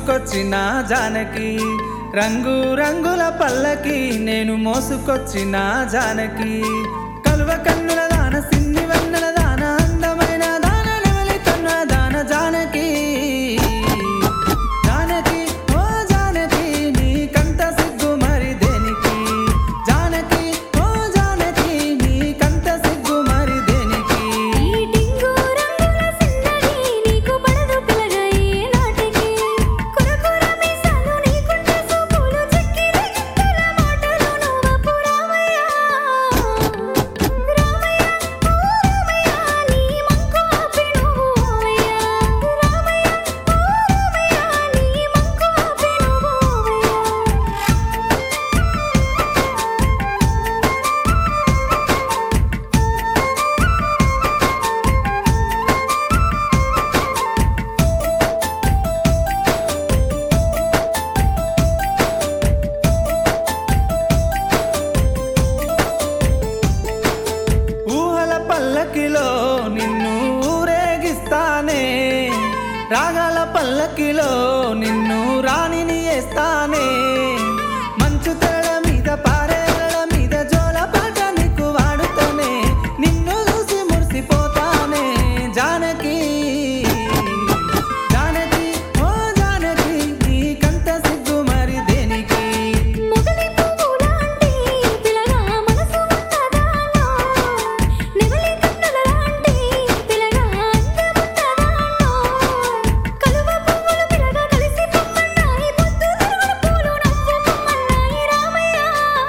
మోసుకొచ్చిన జానకి రంగు రంగుల పల్లకి నేను మోసుకొచ్చిన జానకి కలువ కన్నుల దాన సిన్ని వన్నెల దాన అందమైన దాన నెమలి కన్న దాన జానకి జానకి ఓ జానకి నీ కంట సిగ్గు మరి దేనికి జానకి ఓ జానకి నీ కంట సిగ్గు మరి దేనికి ఈ డింగు రంగుల సిన్నది నీకు పడదు పిల్లగా ఏ నాటికి కురకుర మీసాలు నీకుంటే సూపులు చెక్కిన గిత్తల మాటలు నువ్వపు రామయ్య రామయ్య ఓ రామయ్య నీ మంకు ఆపి నువ్వు ఓవయ్య రామయ్య ఓ రామయ్య నీ మంకు ఆపి నువ్వు ఓవయ్య ఊహల పల్లకిలో నిన్ను ఊరేగిస్తానే రాగాల పల్లకిలో నిన్ను రాణిని వేస్తానే మంచు తెర మీద పారేల మీద జోల పాట నీకు వాడుతానే నిన్ను చూసి మురిసిపోతానే జానకి జానకి ఓ జానకి నీ కంట సిగ్గు మరి దేనికి మొగలి పువ్వులాంటి పిల్లగా మనసు ఉన్నదానా నెమలి కన్నులలాంటి పిల్లగా అందమున్నదానా కలువ పువ్వులు పిల్లగా కలిసి పొమ్మన్నాయి పొద్దు తిరుగుడు పూలు నవ్వు పొమ్మన్నాయి రామయ్య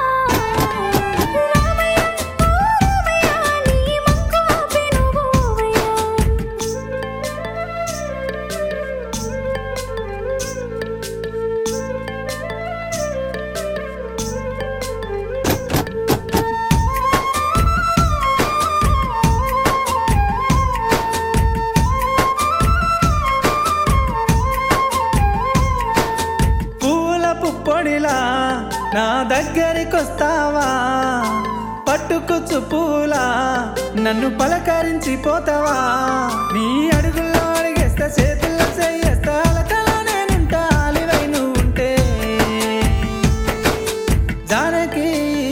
రామయ్య ఓ రామయ్య నీ మంకు ఆపి నువ్వు పూల పుప్పొడిలా నా దగ్గరికొస్తావా పట్టుకుచ్చు పూలా నన్ను పలకరించి పోతావా నీ అడుగుల్లో అడిగేస్తా చేతుల్లో చెయ్యేస్తా అలకలా నేనుంటా అలివై నువ్వు ఉంటే జానకి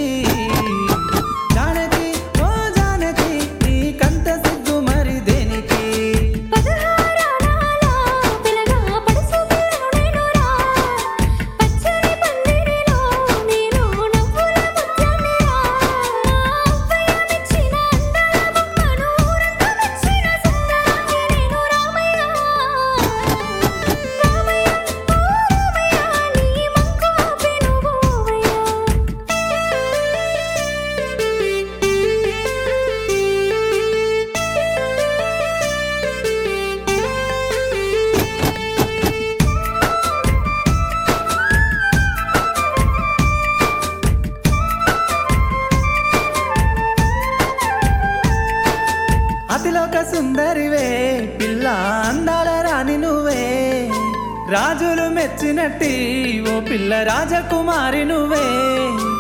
జానకి ఓ జానకి నీ కంట సిగ్గు మరి దేనికి పదహారాల పిల్లగా పడుసు పిల్లను నేనురా పచ్చని పందిరిలో నేను నవ్వుల ముత్యాన్నిరా అవ్వయ్య మెచ్చిన అందాల బొమ్మను ఊరంతా మెచ్చిన సుందరాంగి నేను రామయ్య రామయ్య ఓ రామయ్య నీ మంకు ఆపి నువ్వు అతిలోక సుందరివే పిల్ల అందాల రాణి నువ్వే రాజులు మెచ్చినట్టి ఓ పిల్ల రాజకుమారి నువ్వే